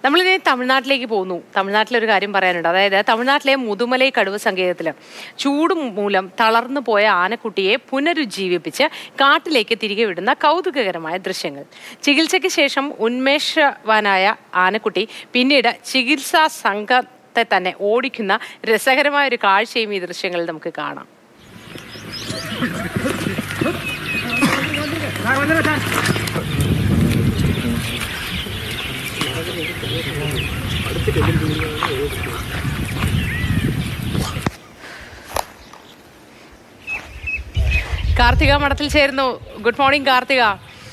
നമ്മളിനി തമിഴ്നാട്ടിലേക്ക് പോകുന്നു തമിഴ്നാട്ടിലൊരു കാര്യം പറയാനുണ്ട് അതായത് തമിഴ്നാട്ടിലെ മുതുമലൈ കടുവ സങ്കേതത്തിൽ ചൂട് മൂലം തളർന്നു പോയ ആനക്കുട്ടിയെ പുനരുജ്ജീവിപ്പിച്ച് കാട്ടിലേക്ക് തിരികെ വിടുന്ന കൗതുകകരമായ ദൃശ്യങ്ങൾ ചികിത്സയ്ക്ക് ശേഷം ഉന്മേഷവാനായ ആനക്കുട്ടി പിന്നീട് ചികിത്സാ സംഘത്തെ തന്നെ ഓടിക്കുന്ന രസകരമായ ഒരു കാഴ്ചയും ഈ ദൃശ്യങ്ങളിൽ നമുക്ക് കാണാം കാർത്തിക മഠത്തിൽ ചേരുന്നു ഗുഡ് മോർണിംഗ് കാർത്തിക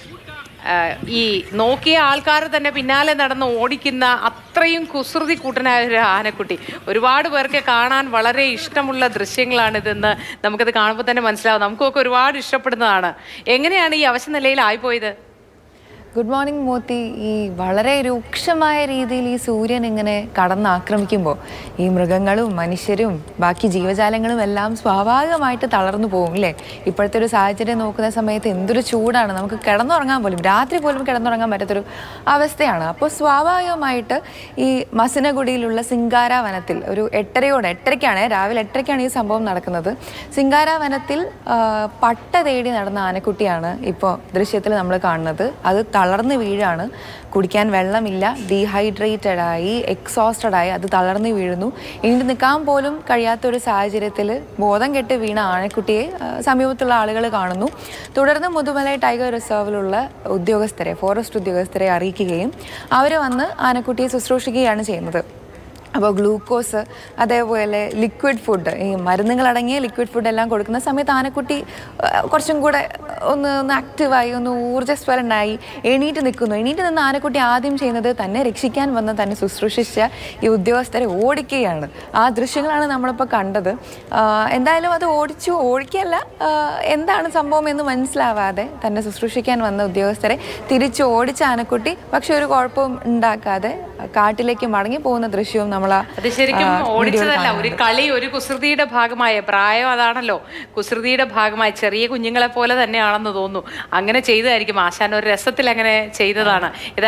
ആഹ് ഈ നോക്കിയ ആൾക്കാർ തന്നെ പിന്നാലെ നടന്ന് ഓടിക്കുന്ന അത്രയും കുസൃതി കൂട്ടനായ ഒരു ആനക്കുട്ടി ഒരുപാട് പേർക്ക് കാണാൻ വളരെ ഇഷ്ടമുള്ള ദൃശ്യങ്ങളാണിതെന്ന് നമുക്കത് കാണുമ്പോൾ തന്നെ മനസ്സിലാവും നമുക്കൊക്കെ ഒരുപാട് ഇഷ്ടപ്പെടുന്നതാണ് എങ്ങനെയാണ് ഈ അവശ നിലയിലായിപ്പോയത് ഗുഡ് മോർണിംഗ് മോത്തി ഈ വളരെ രൂക്ഷമായ രീതിയിൽ ഈ സൂര്യൻ ഇങ്ങനെ കടന്നാക്രമിക്കുമ്പോൾ ഈ മൃഗങ്ങളും മനുഷ്യരും ബാക്കി ജീവജാലങ്ങളും എല്ലാം സ്വാഭാവികമായിട്ട് തളർന്നു പോകും അല്ലേ ഇപ്പോഴത്തെ ഒരു സാഹചര്യം നോക്കുന്ന സമയത്ത് എന്തൊരു ചൂടാണ് നമുക്ക് കിടന്നുറങ്ങാൻ പോലും രാത്രി പോലും കിടന്നുറങ്ങാൻ പറ്റാത്തൊരു അവസ്ഥയാണ് അപ്പോൾ സ്വാഭാവികമായിട്ട് ഈ മസിനഗുഡിയിലുള്ള സിംഗാര വനത്തിൽ ഒരു എട്ടരയോടെ എട്ടരയ്ക്കാണ് രാവിലെ എട്ടരയ്ക്കാണ് ഈ സംഭവം നടക്കുന്നത് സിംഗാര വനത്തിൽ ആ, പട്ട തേടി നടന്ന ആനക്കുട്ടിയാണ് ഇപ്പോൾ ദൃശ്യത്തിൽ നമ്മൾ കാണുന്നത് അത് തളർന്ന് വീഴാണ് കുടിക്കാൻ വെള്ളമില്ല ഡീഹൈഡ്രേറ്റഡ് ആയി എക്സോസ്റ്റഡ് ആയി അത് തളർന്ന് വീഴുന്നു എണീറ്റ് നിൽക്കാൻ പോലും കഴിയാത്ത ഒരു സാഹചര്യത്തിൽ ബോധം കെട്ട് വീണ ആനക്കുട്ടിയെ ആ, സമീപത്തുള്ള ആളുകൾ കാണുന്നു തുടർന്ന് മുതുമലൈ ടൈഗർ റിസർവിലുള്ള ഉദ്യോഗസ്ഥരെ ഫോറസ്റ്റ് ഉദ്യോഗസ്ഥരെ അറിയിക്കുകയും അവർ വന്ന് ആനക്കുട്ടിയെ ശുശ്രൂഷിക്കുകയാണ് ചെയ്യുന്നത് അപ്പോൾ ഗ്ലൂക്കോസ് അതേപോലെ ലിക്വിഡ് ഫുഡ് ഈ മരുന്നുകളടങ്ങിയ ലിക്വിഡ് ഫുഡ് എല്ലാം കൊടുക്കുന്ന സമയത്ത് ആനക്കുട്ടി ആ, കുറച്ചും കൂടെ ഒന്ന് ഒന്ന് ആക്റ്റീവായി ഒന്ന് ഊർജ്ജസ്വലനായി എണീറ്റ് നിൽക്കുന്നു എണീറ്റ് നിന്ന് ആനക്കുട്ടി ആദ്യം ചെയ്യുന്നത് തന്നെ രക്ഷിക്കാൻ വന്ന് തന്നെ ശുശ്രൂഷിച്ച ഈ ഉദ്യോഗസ്ഥരെ ഓടിക്കുകയാണ് ആ ദൃശ്യങ്ങളാണ് നമ്മളിപ്പോൾ കണ്ടത് ആ, എന്തായാലും അത് ഓടിച്ചു ഓടിക്കല്ല ആ, എന്താണ് സംഭവം എന്ന് മനസ്സിലാവാതെ തന്നെ ശുശ്രൂഷിക്കാൻ വന്ന ഉദ്യോഗസ്ഥരെ തിരിച്ചു ഓടിച്ച ആനക്കുട്ടി പക്ഷെ ഒരു കുഴപ്പവും ഉണ്ടാക്കാതെ കാട്ടിലേക്ക് മടങ്ങി പോകുന്ന ദൃശ്യവും നമ്മൾ ആ അത് ശരിക്കും ആ, വീഡിയോയിൽ ഓടിച്ചതല്ല ഒരു കാണുന്നുണ്ട്. കളി ഒരു കുസൃതിയുടെ ഭാഗമായ പ്രായം അതാണല്ലോ കുസൃതിയുടെ ഭാഗമായി ചെറിയ കുഞ്ഞുങ്ങളെ പോലെ തന്നെയാണെന്ന് തോന്നുന്നു അങ്ങനെ ചെയ്തതായിരിക്കും ആശാൻ ഒരു രസത്തിൽ അങ്ങനെ ചെയ്തതാണ് ഇത്